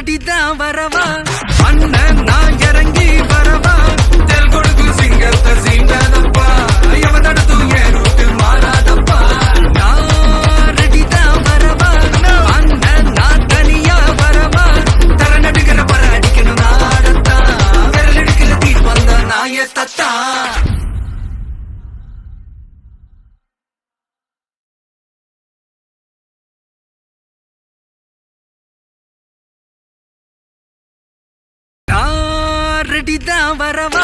ready தான் வரவா அண்ணன் நான் இறங்கி வரவா தெல் கொடுக்கு சிங்கத்தை சீண்டாதப்பா எவன் நடத்தும் என் ரூட்டு மாறாதப்பா நான் ரெடி தான் வரவா அண்ணன் நான் தனியா வரவா தர நடுக்கிற பர அடிக்கணும் நாடத்தான் விரல் எடுக்கிற தீ வந்த நாயத்தத்தான் நான் ரெடி தான் வரவா